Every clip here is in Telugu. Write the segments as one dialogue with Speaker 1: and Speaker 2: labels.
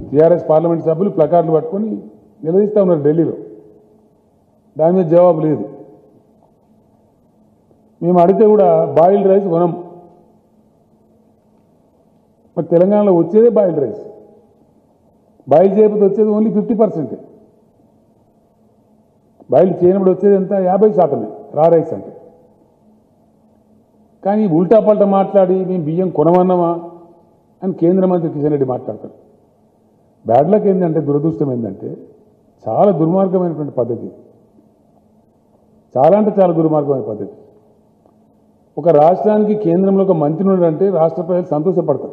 Speaker 1: టీఆర్ఎస్ పార్లమెంట్ సభ్యులు ప్లకార్డులు పట్టుకొని నిలదీస్తా ఉన్నారు ఢిల్లీలో దాని మీద జవాబు లేదు మేము అడిగితే కూడా బాయిల్డ్ రైస్ కొనం మరి తెలంగాణలో వచ్చేదే బాయిల్డ్ రైస్ బాయిల్ చేయకపోతే వచ్చేది ఓన్లీ ఫిఫ్టీ పర్సెంటే బాయిల్ చేయనప్పుడు వచ్చేది ఎంత యాభై శాతమే రా రైస్ అంటే కానీ ఉల్టా పల్టా మాట్లాడి మేము బియ్యం కొనమన్నామా అని కేంద్ర మంత్రి కిషన్ రెడ్డి మాట్లాడతారు బ్యాడ్ లక్ ఏంటంటే దురదృష్టం ఏంటంటే చాలా దుర్మార్గమైనటువంటి పద్ధతి చాలా అంటే చాలా దుర్మార్గమైన పద్ధతి ఒక రాష్ట్రానికి కేంద్రంలో ఒక మంత్రి ఉన్నాడంటే రాష్ట్ర ప్రజలు సంతోషపడతారు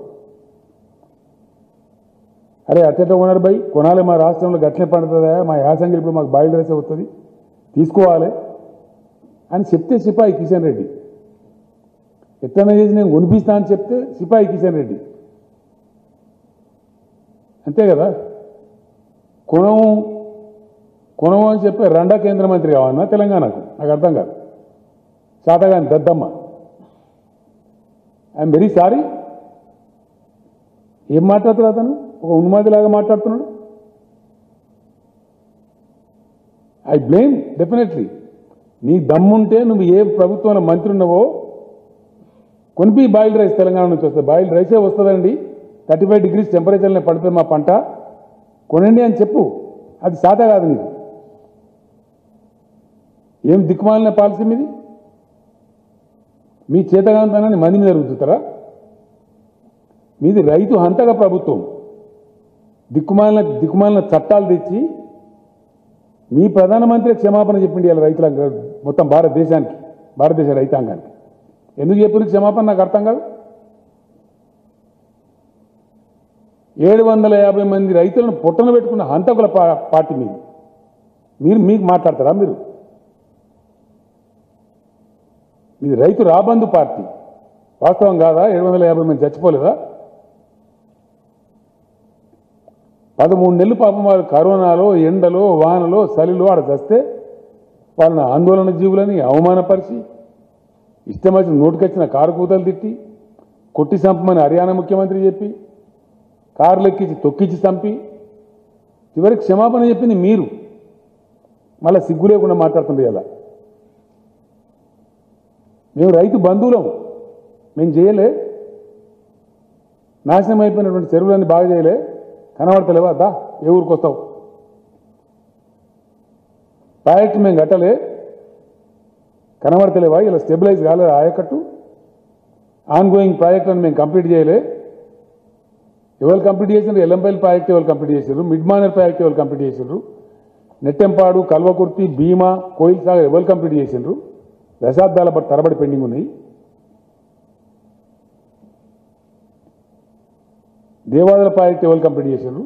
Speaker 1: అరే అత్యట కొనరు బై కొనాలి మా రాష్ట్రంలో గట్లే పండుతుందా మా యాసంగి ఇప్పుడు మాకు బాయిల్ రైస్ అవుతుంది తీసుకోవాలి అని చెప్తే సిపాయి కిషన్ రెడ్డి ఎట్లన్నా చేసి నేను కొనిపిస్తా అని చెప్తే సిపాయి కిషన్ రెడ్డి అంతే కదా కొనము కొనము అని చెప్పి రెండా కేంద్ర మంత్రి కావన్నా తెలంగాణకు నాకు అర్థం కాదు శాతగాని దద్దమ్మ ఐఎమ్ వెరీ సారీ ఏం మాట్లాడుతున్నాడు అతను ఒక ఉన్మాదిలాగా మాట్లాడుతున్నాడు ఐ బ్లేమ్ డెఫినెట్లీ నీ దమ్ముంటే నువ్వు ఏ ప్రభుత్వంలో మంత్రి ఉన్నావో కొనిపి బాయిల్డ్ రైస్ తెలంగాణ నుంచి వస్తుంది బాయిల్డ్ రైసే వస్తుందండి థర్టీ ఫైవ్ డిగ్రీస్ టెంపరేచర్లో పడుతుంది మా పంట కొనండి అని చెప్పు అది సాదా కాదు నీకు ఏం దిక్కుమాలిన పాలసీ మీది మీ చేతగాంతనాన్ని మంది మీద రుద్దుతారా మీది రైతు హంతక ప్రభుత్వం దిక్కుమాలిన దిక్కుమాలిన చట్టాలు తెచ్చి మీ ప్రధానమంత్రి క్షమాపణ చెప్పిండి ఇలా రైతులకు మొత్తం భారతదేశానికి భారతదేశ రైతాంగానికి ఎందుకు చెప్పింది క్షమాపణ నాకు అర్థం కాదు ఏడు వందల యాభై మంది రైతులను పొట్టన పెట్టుకున్న హంతకుల పా- పార్టీ మీది మీరు మీకు మాట్లాడతారా మీరు మీది రైతు రాబందు పార్టీ వాస్తవం కాదా ఏడు వందల యాభై మంది చచ్చిపోలేదా పదమూడు నెలలు పాపం వారు కరోనాలో ఎండలో వానలో చలిలో ఆడ చస్తే వాళ్ళని ఆందోళన జీవులని అవమానపరిచి ఇష్టం వచ్చిన నోటికొచ్చిన కారు కూతలు తిట్టి కొట్టి చంపమని హర్యానా ముఖ్యమంత్రి చెప్పి కారులు ఎక్కించి తొక్కించి చంపి చివరికి క్షమాపణ చెప్పింది మీరు మళ్ళీ సిగ్గు లేకుండా మాట్లాడుతుంది ఇలా మేము రైతు బంధువులం మేము చేయలే నాశనం అయిపోయినటువంటి చెరువులన్నీ బాగా చేయలే కనబడతలేవా దా ఏ ఊరికి వస్తావు ప్రాజెక్టు మేము కట్టలే కనబడతలేవా ఇలా స్టెబిలైజ్ కాలేదు ఆయకట్టు ఆన్ గోయింగ్ ప్రాజెక్టులను మేము కంప్లీట్ చేయలే ఎవరు కంప్లీట్ చేసినారు ఎల్లంపల్లి ప్రాజెక్ట్ ఎవరు కంప్లీట్ చేశారు మిడ్ మానర్ ప్రాజెక్ట్ ఎవరు కంప్లీట్ చేశారు నెట్టెంపాడు కల్వకుర్తి భీమా కోయిల్ సాగర్ ఎవరు కంప్లీట్ చేసిండ్రు దశాబ్దాల బట్టి తరబడి పెండింగ్ ఉన్నాయి దేవాదాయ ప్రాజెక్ట్ ఎవరు కంప్లీట్ చేశారు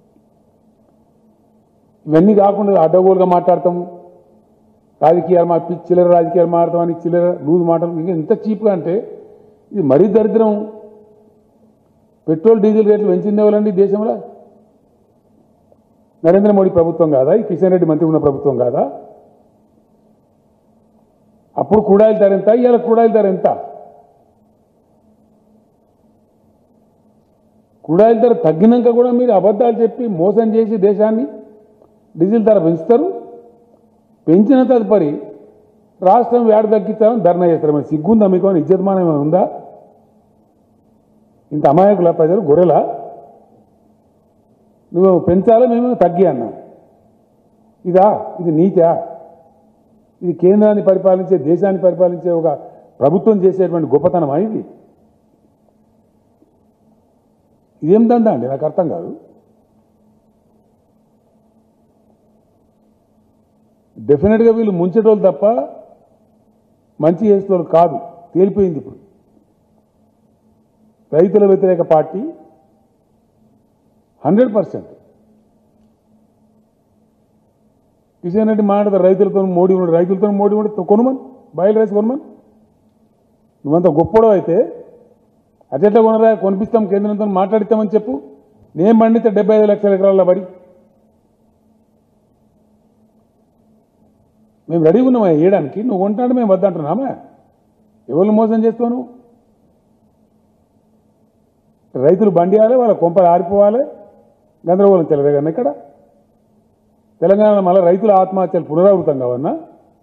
Speaker 1: ఇవన్నీ కాకుండా అడ్డగోలుగా మాట్లాడతాము రాజకీయాలు మా పి- చిల్లర రాజకీయాలు మాట్లాడతామని చిల్లర లూజ్ మాటలు ఇంకా ఎంత చీప్గా అంటే ఇది మరీ దరిద్రం పెట్రోల్ డీజిల్ రేట్లు పెంచింది ఎవరండి ఈ దేశంలో నరేంద్ర మోడీ ప్రభుత్వం కాదా ఈ కిషన్ రెడ్డి మంత్రి ఉన్న ప్రభుత్వం కాదా అప్పుడు కూడాయిల ధర ఎంత ఇవాళ కూడాయిల ధర ఎంత కూడాయిల ధర తగ్గినాక కూడా మీరు అబద్ధాలు చెప్పి మోసం చేసి దేశాన్ని డీజిల్ ధర పెంచుతారు పెంచిన తదుపరి రాష్ట్రం వేడ తగ్గించాలని ధర్నా చేస్తారు మరి సిగ్గుందా మీకు అని ఇజ్జతమానం ఏమైనా ఉందా ఇంత అమాయకుల ప్రజలు గొర్రెలా నువ్వు పెంచాలా మేము తగ్గి అన్నా ఇదా ఇది నీతా ఇది కేంద్రాన్ని పరిపాలించే దేశాన్ని పరిపాలించే ఒక ప్రభుత్వం చేసేటువంటి గొప్పతనమా ఇది ఇదేం దందా అండి నాకు అర్థం కాదు డెఫినెట్గా వీళ్ళు ముంచేటోళ్ళు తప్ప మంచి చేసేటోళ్ళు కాదు తేలిపోయింది ఇప్పుడు రైతుల వ్యతిరేక పార్టీ హండ్రెడ్ పర్సెంట్ కిషన్ రెడ్డి మాట్లాడతారు రైతులతో మోడీ ఉన్నాడు రైతులతో మోడీ ఉన్నాడు కొనుమని బాయిల్ రైస్ కొనమని నువ్వంత గొప్పడో అయితే అట్లా కొనరా కొనిపిస్తాం కేంద్రంతో మాట్లాడిస్తామని చెప్పు నేను పండితే డెబ్బై ఐదు లక్షల ఎకరాల బడి మేము రెడీగా ఉన్నామా వేయడానికి నువ్వు కొంటాడు మేము వద్దంటున్నామా ఎవరిని మోసం చేస్తావు నువ్వు రైతులు బండియాలి వాళ్ళ కొంపలు ఆరిపోవాలి గందరగోళం చెలరేగన్న ఇక్కడ తెలంగాణలో మళ్ళీ రైతుల ఆత్మహత్యలు పునరావృతం కావన్నా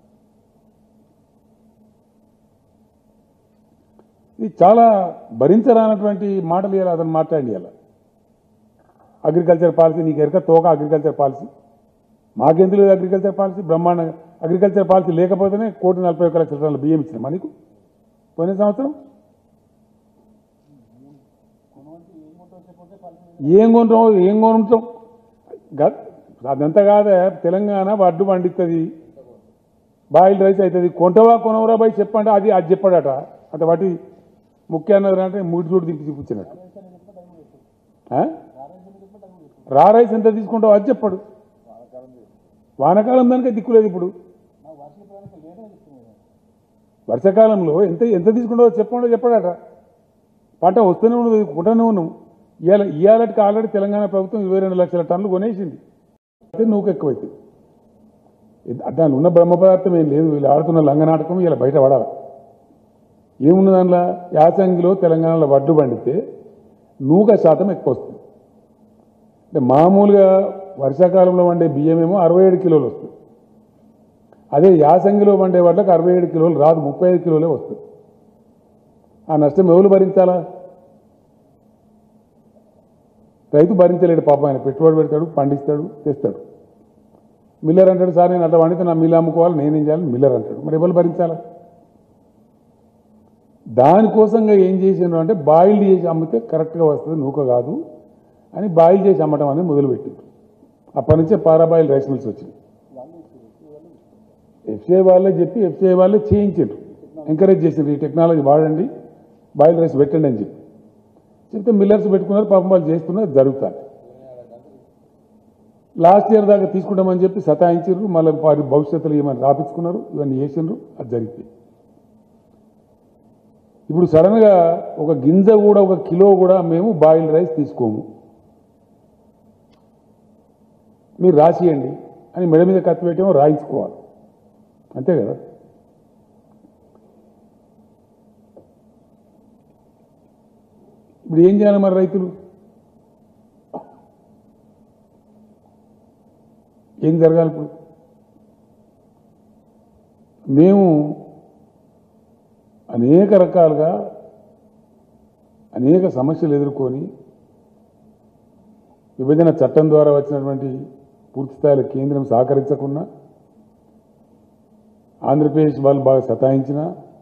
Speaker 1: ఇది చాలా భరించరానటువంటి మాటలు ఇవ్వాలి అతను మాట్లాడి ఇవ్వాలి అగ్రికల్చర్ పాలసీ నీకు ఎరక తోక అగ్రికల్చర్ పాలసీ మాకెందుకు లేదు అగ్రికల్చర్ పాలసీ బ్రహ్మాండ అగ్రికల్చర్ పాలసీ లేకపోతేనే కోటి నలభై ఒక్క లక్షల టన్నుల బియ్యం ఇచ్చిన మనకు పోయిన సంవత్సరం ఏం కొంటాం ఏం కొంటాం గ- అదంతా కాదే తెలంగాణ వడ్డు పండిస్తుంది బాయిల్డ్ రైస్ అవుతుంది కొంటవా కొనవరా బాయ్ చెప్పంటే అది అది చెప్పాడట అంత వాటి ముఖ్య అన్నది అంటే మూడు చూడు దింపి చూపించినట్టు ఆ? రా రైస్ ఎంత తీసుకుంటావు అది చెప్పాడు వానకాలం దానికే దిక్కులేదు ఇప్పుడు వర్షాకాలంలో ఎంత ఎంత తీసుకుంటావో చెప్పండి చెప్పాడట పంట వస్తూనే ఉన్నది కొంటూనే ఉన్నాం ఇవాళ ఇవాళకి ఆల్రెడీ తెలంగాణ ప్రభుత్వం ఇరవై రెండు లక్షల టన్నులు కొనేసింది అయితే నూకు ఎక్కువైతుంది ఇది- దాని ఉన్న బ్రహ్మ పదార్థం ఏం లేదు వీళ్ళు ఆడుతున్న లంగనాటకం ఇలా బయట పడాలి ఏమున్న దానిలో యాసంగిలో తెలంగాణలో వడ్డు పండితే నూక శాతం ఎక్కువ వస్తుంది అంటే మామూలుగా వర్షాకాలంలో వండే బియ్యం ఏమో అరవై ఏడు కిలోలు వస్తుంది అదే యాసంగిలో వండే వాళ్ళకి అరవై ఏడు కిలోలు రాదు ముప్పై ఐదు కిలోలే వస్తుంది ఆ నష్టం ఎవరు భరించాలా రైతు భరించలేడు పాపం ఆయన పెట్టుబడి పెడతాడు పండిస్తాడు తెస్తాడు మిల్లర్ అంటాడు సార్ నేను అట్లా వండితే నా మిల్లు అమ్ముకోవాలి నేనేం చేయాలి మిల్లర్ అంటాడు మరి ఎవరు భరించాలా దానికోసంగా ఏం చేసిండ్రు అంటే బాయిల్డ్ చేసి అమ్మితే కరెక్ట్గా వస్తుంది నూక కాదు అని బాయిల్ చేసి అమ్మటం అనేది మొదలుపెట్టింది అప్పటి నుంచే పారాబాయిల్ రైస్ మిల్స్ వచ్చింది ఎఫ్సిఐ వాళ్ళే చెప్పి ఎఫ్సిఐ వాళ్ళే చేయించారు ఎంకరేజ్ చేసిండ్రు ఈ టెక్నాలజీ వాడండి బాయిల్ రైస్ పెట్టండి అని చెప్పి చెప్తే మిల్లర్స్ పెట్టుకున్నారు పాపం వాళ్ళు చేస్తున్నారు జరుగుతారు లాస్ట్ ఇయర్ దాకా తీసుకుంటామని చెప్పి సతాయించారు మళ్ళీ వారి భవిష్యత్తులో ఏమైనా రాపించుకున్నారు ఇవన్నీ చేసిండ్రు అది జరిగిపోయింది ఇప్పుడు సడన్గా ఒక గింజ కూడా ఒక కిలో కూడా మేము బాయిల్ రైస్ తీసుకోము మీరు రాసియండి అని మెడ మీద కత్తి పెట్టేమో రాయించుకోవాలి అంతే కదా ఇప్పుడు ఏం చేయాలి మరి రైతులు ఏం జరగాలి ఇప్పుడు మేము అనేక రకాలుగా అనేక సమస్యలు ఎదుర్కొని విభజన చట్టం ద్వారా వచ్చినటువంటి పూర్తి స్థాయిలో కేంద్రం సహకరించకుండా ఆంధ్రప్రదేశ్ వాళ్ళు బాగా సతాయించిన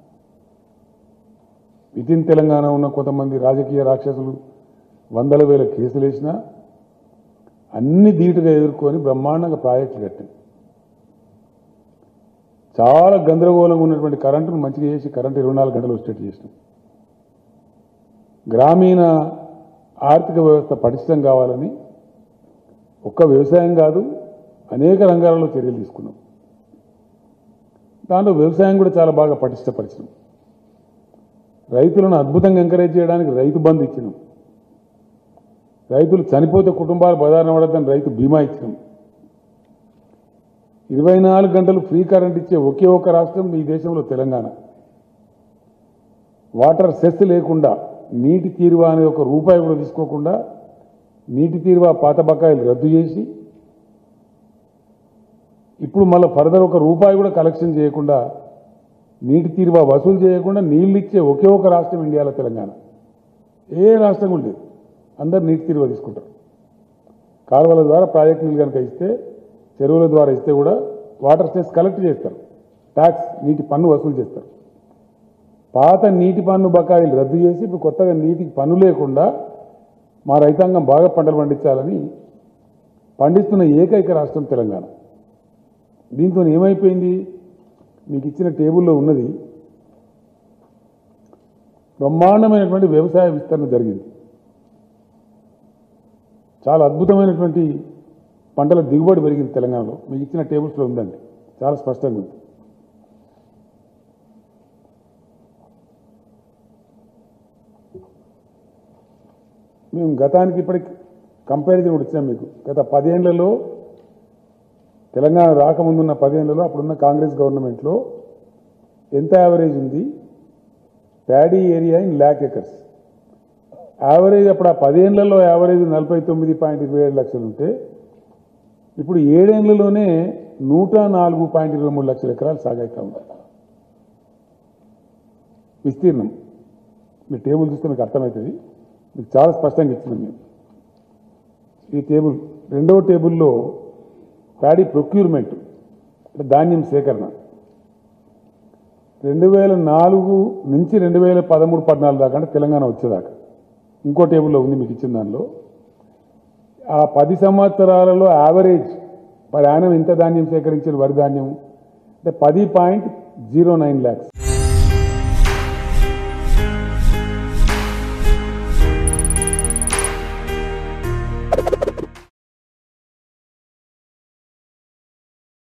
Speaker 1: వితిన్ తెలంగాణ ఉన్న కొంతమంది రాజకీయ రాక్షసులు వందల వేల కేసులు వేసినా అన్ని ధీటుగా ఎదుర్కొని బ్రహ్మాండంగా ప్రాజెక్టులు కట్టింది చాలా గందరగోళంగా ఉన్నటువంటి కరెంటును మంచిగా చేసి కరెంటు ఇరవై నాలుగు గంటలు వచ్చేట్టు చేసినాం గ్రామీణ ఆర్థిక వ్యవస్థ పటిష్టం కావాలని ఒక్క వ్యవసాయం కాదు అనేక రంగాలలో చర్యలు తీసుకున్నాం దాంట్లో వ్యవసాయం కూడా చాలా బాగా పటిష్టపరిచినాం రైతులను అద్భుతంగా ఎంకరేజ్ చేయడానికి రైతు బంధు ఇచ్చినాం రైతులు చనిపోతే కుటుంబాలు బదారణ పడద్దని రైతు బీమా ఇచ్చినాం ఇరవై నాలుగు గంటలు ఫ్రీ కరెంట్ ఇచ్చే ఒకే ఒక రాష్ట్రం ఈ దేశంలో తెలంగాణ వాటర్ సెస్ లేకుండా నీటి తీరువా అనే ఒక రూపాయి కూడా తీసుకోకుండా నీటి తీరువా పాత బకాయిలు రద్దు చేసి ఇప్పుడు మళ్ళీ ఫర్దర్ ఒక రూపాయి కూడా కలెక్షన్ చేయకుండా నీటి తీరువా వసూలు చేయకుండా నీళ్ళు ఇచ్చే ఒకే ఒక రాష్ట్రం ఇండియాలో తెలంగాణ ఏ రాష్ట్రం కూడా లేదు అందరు నీటి తీరువా తీసుకుంటారు కాలువల ద్వారా ప్రాజెక్ట్ నీళ్ళు కనుక ఇస్తే చెరువుల ద్వారా ఇస్తే కూడా వాటర్ సెస్ కలెక్ట్ చేస్తారు ట్యాక్స్ నీటి పన్ను వసూలు చేస్తారు పాత నీటి పన్ను బకాయిలు రద్దు చేసి ఇప్పుడు కొత్తగా నీటికి పన్ను లేకుండా మా రైతాంగం బాగా పంటలు పండించాలని పండిస్తున్న ఏకైక రాష్ట్రం తెలంగాణ దీంతో ఏమైపోయింది మీకు ఇచ్చిన టేబుల్లో ఉన్నది బ్రహ్మాండమైనటువంటి వ్యవసాయ విస్తరణ జరిగింది చాలా అద్భుతమైనటువంటి పంటల దిగుబడి పెరిగింది తెలంగాణలో మీకు ఇచ్చిన టేబుల్స్లో ఉందండి చాలా స్పష్టంగా ఉంది మేము గతానికి ఇప్పటికి కంపారిజన్ కూడా ఇచ్చాం మీకు గత పదేళ్లలో తెలంగాణ రాకముందున్న పదేళ్లలో అప్పుడున్న కాంగ్రెస్ గవర్నమెంట్లో ఎంత యావరేజ్ ఉంది paddy area in lakh acres average అప్పుడు ఆ పదేళ్లలో యావరేజ్ నలభై తొమ్మిది పాయింట్ ఇరవై ఏడు లక్షలు ఉంటే ఇప్పుడు ఏడేళ్లలోనే నూట నాలుగు పాయింట్ ఇరవై మూడు లక్షల ఎకరాలు సాగైతా ఉంది విస్తీర్ణం మీ టేబుల్ చూస్తే మీకు అర్థమవుతుంది మీకు చాలా స్పష్టంగా ఇచ్చినాం మేము ఈ టేబుల్ రెండవ టేబుల్లో ప్యాడీ ప్రొక్యూర్మెంట్ అంటే ధాన్యం సేకరణ రెండు వేల నాలుగు నుంచి రెండు వేల పదమూడు పద్నాలుగు దాకా అంటే తెలంగాణ వచ్చేదాకా ఇంకో టేబుల్లో ఉంది మీకు ఇచ్చిన దానిలో ఆ పది సంవత్సరాలలో యావరేజ్ పర్ యానం ఎంత ధాన్యం సేకరించిన వరి ధాన్యం అంటే పది పాయింట్ జీరో నైన్ ల్యాక్స్